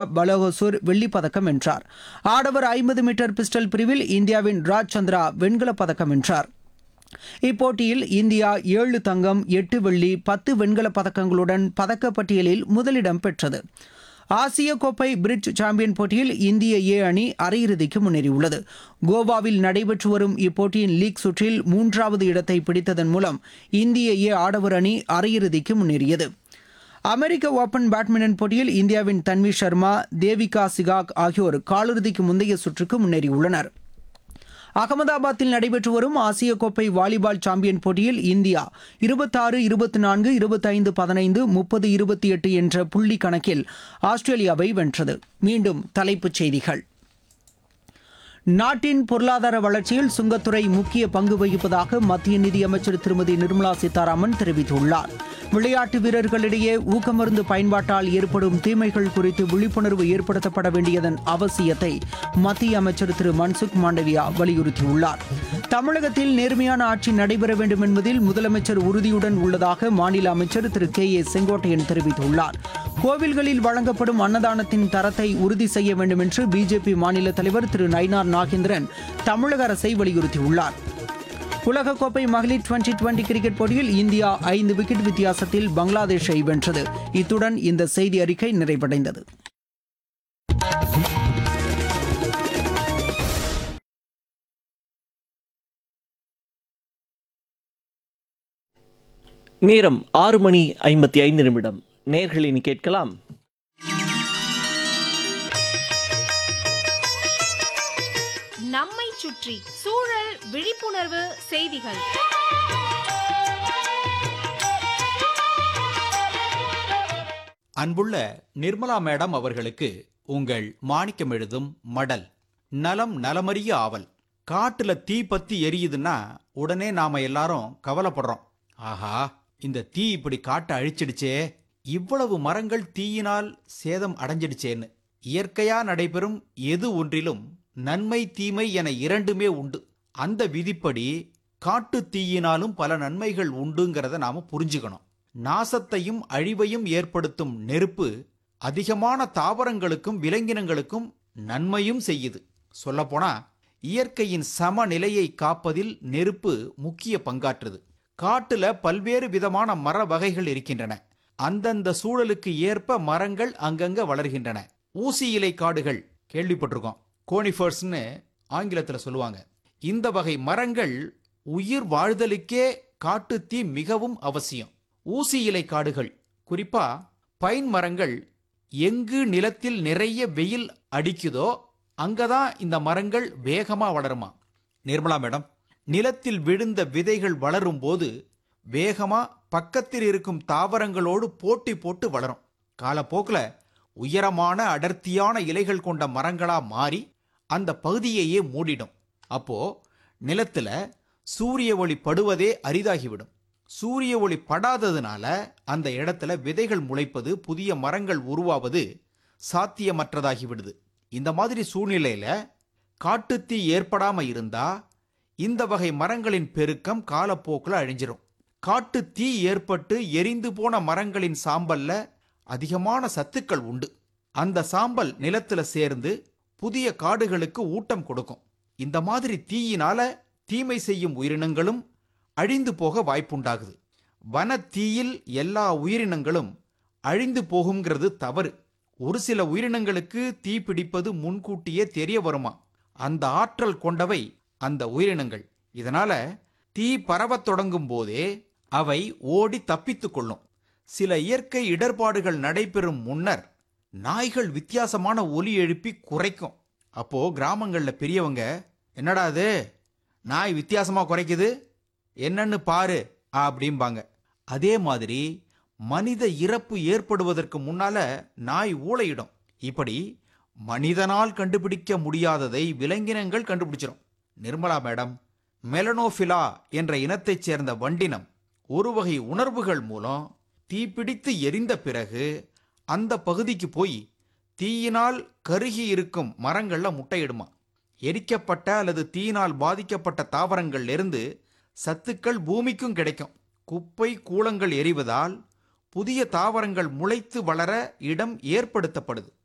பலோகசூர் வெள்ளிப் பதக்கம் வென்றார் ஆடவர் ஐம்பது மீட்டர் பிஸ்டல் பிரிவில் இந்தியாவின் ராஜ் சந்திரா வெண்கலப் பதக்கம் வென்றார் இப்போட்டியில் இந்தியா ஏழு தங்கம் எட்டு வெள்ளி பத்து வெண்கலப் பதக்கங்களுடன் பதக்கப்பட்டியலில் முதலிடம் பெற்றது ஆசிய கோப்பை பிரிட்ஜ் சாம்பியன் போட்டியில் இந்திய ஏ அணி அரையிறுதிக்கு முன்னேறியுள்ளது கோவாவில் நடைபெற்று வரும் இப்போட்டியின் லீக் சுற்றில் மூன்றாவது இடத்தை பிடித்ததன் மூலம் இந்திய ஏ ஆடவர் அணி அரையிறுதிக்கு முன்னேறியது அமெரிக்க ஓபன் பேட்மிண்டன் போட்டியில் இந்தியாவின் தன்வி சர்மா தேவிகா சிகாக் ஆகியோர் காலிறுதிக்கு முந்தைய சுற்றுக்கு முன்னேறியுள்ளனர் அகமதாபாத்தில் நடைபெற்று வரும் ஆசிய கோப்பை வாலிபால் சாம்பியன் போட்டியில் இந்தியா இருபத்தாறு இருபத்தி நான்கு இருபத்தைந்து பதினைந்து முப்பது இருபத்தி எட்டு என்ற புள்ளி கணக்கில் ஆஸ்திரேலியாவை வென்றது மீண்டும் தலைப்புச் செய்திகள் நாட்டின் பொருளாதார வளர்ச்சியில் சுங்கத்துறை முக்கிய பங்கு வகிப்பதாக மத்திய நிதியமைச்சர் திருமதி நிர்மலா சீதாராமன் தெரிவித்துள்ளார் விளையாட்டு வீரர்களிடையே ஊக்கமருந்து பயன்பாட்டால் ஏற்படும் தீமைகள் குறித்து விழிப்புணர்வு ஏற்படுத்தப்பட வேண்டியதன் அவசியத்தை மத்திய அமைச்சர் திரு மன்சுக் மாண்டவியா வலியுறுத்தியுள்ளார் தமிழகத்தில் நேர்மையான ஆட்சி நடைபெற வேண்டும் என்பதில் முதலமைச்சர் உறுதியுடன் உள்ளதாக மாநில அமைச்சர் திரு கே ஏ செங்கோட்டையன் தெரிவித்துள்ளார் கோவில்களில் வழங்கப்படும் அன்னதானத்தின் தரத்தை உறுதி செய்ய வேண்டும் என்று பிஜேபி மாநில தலைவர் திரு நயினார் நாகேந்திரன் தமிழக அரசை வலியுறுத்தியுள்ளார் உலகக்கோப்பை மகளிர் டுவெண்டி டுவெண்டி கிரிக்கெட் போட்டியில் இந்தியா ஐந்து விக்கெட் வித்தியாசத்தில் பங்களாதேஷை வென்றது இத்துடன் இந்த செய்தி அறிக்கை நிறைவடைந்தது நேரம் ஆறு மணி ஐம்பத்தி ஐந்து நிமிடம் நேர்களின் கேட்கலாம் நம்மை சுற்றி சூழல் விழிப்புணர்வு செய்திகள் அன்புள்ள நிர்மலா மேடம் அவர்களுக்கு உங்கள் மாணிக்கம் எழுதும் மடல் நலம் நலமறிய ஆவல் காட்டுல தீ பத்தி எரியுதுன்னா உடனே நாம எல்லாரும் கவலைப்படுறோம் ஆஹா இந்த தீ இப்படி காட்டை அழிச்சிடுச்சே இவ்வளவு மரங்கள் தீயினால் சேதம் அடைஞ்சிடுச்சேன்னு இயற்கையா நடைபெறும் எது ஒன்றிலும் நன்மை தீமை என இரண்டுமே உண்டு அந்த விதிப்படி காட்டு தீயினாலும் பல நன்மைகள் உண்டுங்கிறத நாம புரிஞ்சுக்கணும் நாசத்தையும் அழிவையும் ஏற்படுத்தும் நெருப்பு அதிகமான தாவரங்களுக்கும் விலங்கினங்களுக்கும் நன்மையும் செய்யுது சொல்லப்போனா இயற்கையின் சமநிலையை காப்பதில் நெருப்பு முக்கிய பங்காற்றுது காட்டுல பல்வேறு விதமான மர வகைகள் இருக்கின்றன அந்தந்த சூழலுக்கு ஏற்ப மரங்கள் அங்கங்க வளர்கின்றன ஊசி இலை காடுகள் கேள்விப்பட்டிருக்கோம் கோனிஃபர்ஸ்னு ஆங்கிலத்தில் சொல்லுவாங்க இந்த வகை மரங்கள் உயிர் வாழ்தலுக்கே காட்டுத்தீ மிகவும் அவசியம் ஊசி இலை காடுகள் குறிப்பா பைன் மரங்கள் எங்கு நிலத்தில் நிறைய வெயில் அடிக்குதோ அங்கதான் இந்த மரங்கள் வேகமா வளருமா நிர்மலா மேடம் நிலத்தில் விழுந்த விதைகள் வளரும் போது வேகமா பக்கத்தில் இருக்கும் தாவரங்களோடு போட்டி போட்டு வளரும் காலப்போக்கில் உயரமான அடர்த்தியான இலைகள் கொண்ட மரங்களா மாறி அந்த பகுதியையே மூடிடும் அப்போ நிலத்துல சூரிய ஒளி படுவதே அரிதாகிவிடும் சூரிய ஒளி படாததுனால அந்த இடத்துல விதைகள் முளைப்பது புதிய மரங்கள் உருவாவது சாத்தியமற்றதாகி விடுது இந்த மாதிரி சூழ்நிலையில காட்டுத்தீ ஏற்படாம இருந்தா இந்த வகை மரங்களின் பெருக்கம் காலப்போக்கில் அழிஞ்சிரும் காட்டு தீ ஏற்பட்டு எரிந்து போன மரங்களின் சாம்பல்ல அதிகமான சத்துக்கள் உண்டு அந்த சாம்பல் நிலத்துல சேர்ந்து புதிய காடுகளுக்கு ஊட்டம் கொடுக்கும் இந்த மாதிரி தீயினால தீமை செய்யும் உயிரினங்களும் அழிந்து போக வாய்ப்புண்டாகுது வன தீயில் எல்லா உயிரினங்களும் அழிந்து போகுங்கிறது தவறு ஒரு சில உயிரினங்களுக்கு தீ பிடிப்பது முன்கூட்டியே தெரிய வருமா அந்த ஆற்றல் கொண்டவை அந்த உயிரினங்கள் இதனால தீ பரவத் தொடங்கும் போதே அவை ஓடி தப்பித்துக் கொள்ளும் சில இயற்கை இடர்பாடுகள் நடைபெறும் முன்னர் நாய்கள் வித்தியாசமான ஒலி எழுப்பி குறைக்கும் அப்போ கிராமங்கள்ல பெரியவங்க என்னடா அது நாய் வித்தியாசமா குறைக்குது என்னன்னு பாரு அப்படிம்பாங்க அதே மாதிரி மனித இறப்பு ஏற்படுவதற்கு முன்னால நாய் ஊளையிடும் இப்படி மனிதனால் கண்டுபிடிக்க முடியாததை விலங்கினங்கள் கண்டுபிடிச்சிரும் நிர்மலா மேடம் மெலனோஃபிலா என்ற இனத்தைச் சேர்ந்த வண்டினம் ஒரு வகை உணர்வுகள் மூலம் தீப்பிடித்து எரிந்த பிறகு அந்த பகுதிக்கு போய் தீயினால் கருகி இருக்கும் மரங்கள்ல முட்டையிடுமா எரிக்கப்பட்ட அல்லது தீயினால் பாதிக்கப்பட்ட தாவரங்கள்ல இருந்து சத்துக்கள் பூமிக்கும் கிடைக்கும் குப்பை கூளங்கள் எரிவதால் புதிய தாவரங்கள் முளைத்து வளர இடம் ஏற்படுத்தப்படுது